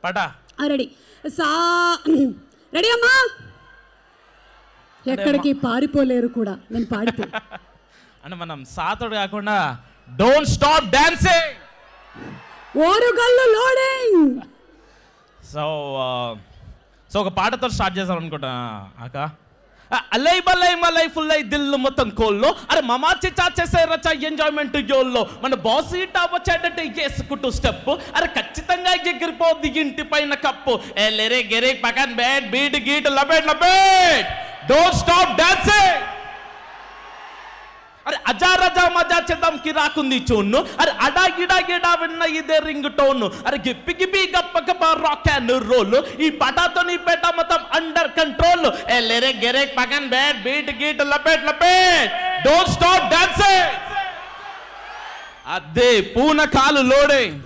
పట రెడీ సా రెడీ అమ్మా ఎక్కడికి పారిపోలేరు కూడా నేను పాడితే అంటే మనం సాతోడు కాకుండా don't stop dancing Orugallu loading so so ఒక పాటతో స్టార్ట్ చేద్దాం అనుకుంటా అక్క అల్లై బల్లై మల్లై ఫుల్ అయి దిల్లు మొత్తం కోల్లో అరే మమాచి చాచేసే రచ ఎంజాయ్మెంట్ జోల్లో మన బాస్ ఇటా వచ్చేటట్టు వేసుకుంటూ స్టెప్ అరే ఖచ్చితంగా ఎగిరిపోద్ది ఇంటి పైన కప్పు ఏ లెరే గెరే పక్కన్ బ్యాట్ బీట్ గీట్ లబేట్ లబేట్ డోంట్ స్టాప్ డాన్సింగ్ అరే అజా రజా మజా చేద్దాం కిరాకుంది చూన్ను అరే అడా గిడా గిడా విన్న ఇదే రింగ్ టోన్ అరే గిప్పి గిప్పి గప్ప గప్ప రాక్ అండ్ రోల్ ఈ పటాతో నీ పేట మొత్తం అండర్ కంట్రోల్ ఏ లెరే గెరే పగన్ బ్యాట్ బీట్ గీట్ లపేట్ లపేట్ డోంట్ స్టాప్ డాన్సింగ్ అదే పూన కాలు లోడింగ్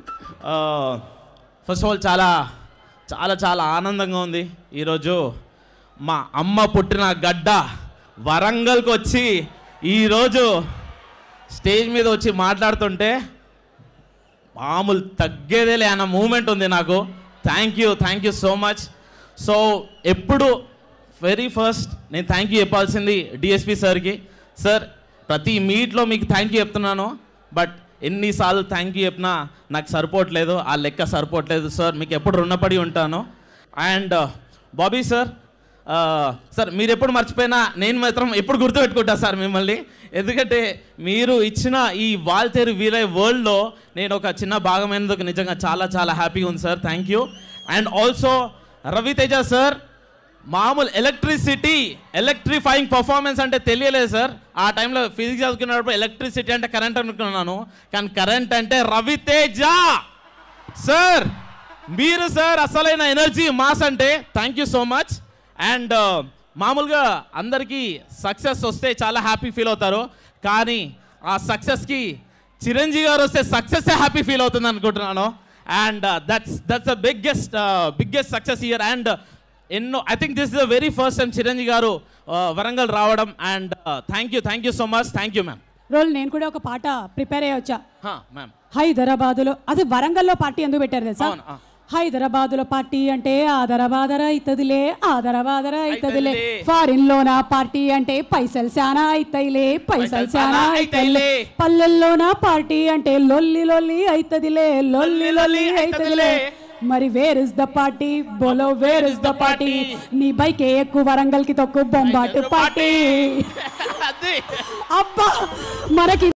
ఫస్ట్ ఆఫ్ ఆల్ చాలా చాలా చాలా ఆనందంగా ఉంది ఈరోజు మా అమ్మ పుట్టిన గడ్డ వరంగల్కి వచ్చి ఈరోజు స్టేజ్ మీద వచ్చి మాట్లాడుతుంటే మామూలు తగ్గేదేలే అన్న మూమెంట్ ఉంది నాకు thank you thank you so much so ఎప్పుడు వెరీ ఫస్ట్ నేను థ్యాంక్ యూ చెప్పాల్సింది డిఎస్పి సార్కి సార్ ప్రతి మీట్లో మీకు థ్యాంక్ యూ చెప్తున్నాను బట్ ఎన్నిసార్లు థ్యాంక్ యూ చెప్పినా నాకు సరిపోవట్లేదు ఆ లెక్క సరిపోవట్లేదు సార్ మీకు ఎప్పుడు రుణపడి ఉంటాను అండ్ బాబీ సార్ సార్ మీరు ఎప్పుడు మర్చిపోయినా నేను మాత్రం ఎప్పుడు గుర్తుపెట్టుకుంటా సార్ మిమ్మల్ని ఎందుకంటే మీరు ఇచ్చిన ఈ వాల్తేరు వీలై వరల్డ్లో నేను ఒక చిన్న భాగమైనందుకు నిజంగా చాలా చాలా హ్యాపీగా ఉంది sir thank you and also Ravi Teja sir మామూలు ఎలక్ట్రిసిటీ ఎలక్ట్రిఫైయింగ్ పర్ఫార్మెన్స్ అంటే తెలియలేదు సార్ ఆ టైంలో ఫిజిక్స్ చదువుకున్నప్పుడు ఎలక్ట్రిసిటీ అంటే కరెంట్ అనుకున్నాను కానీ కరెంట్ అంటే రవితేజ సార్ మీరు సార్ అసలైన ఎనర్జీ మాస్ అంటే thank you so much and మామూలుగా అందరికీ సక్సెస్ వస్తే చాలా హ్యాపీ ఫీల్ అవుతారు కానీ ఆ సక్సెస్కి చిరంజీవి గారు వస్తే సక్సెస్ హ్యాపీ ఫీల్ అవుతుంది అనుకుంటున్నాను and that's that's the biggest biggest success year and ఎన్నో I think this is the very first time Chiranjeevi garu uh, Warangal రావడం and thank you thank you so much thank you ma'am role నేను కూడా ఒక పాట prepare అయ్యి వచ్చా మ్యామ్ హైదరాబాదులో అది వరంగల్లో పార్టీ ఎందుకు పెట్టారు తెలుసా అవును, ఆ. హైదరాబాదులో పార్టీ అంటే ఆదరబాదర అవుతుందిలే ఆదరబాదర అవుతుందిలే అయితదిలే. ఫారిన్ లోన పార్టీ అంటే పైసలు శానా అవుతాయిలే పైసలు పైసలు శానా శానా అవుతాయిలే అయితాయిలే. పల్లెల్లోన పార్టీ అంటే లొల్లి లొల్లి అవుతుందిలే లొల్లి లొల్లి అవుతుందిలే మరి వేర్ ఇస్ ద పార్టీ బోలో వేర్ ఇస్ ద పార్టీ నీ బైక్ ఎక్కువ వరంగల్ కి తొక్కు బొంబాటు పార్టీ అదే అబ్బా మనకి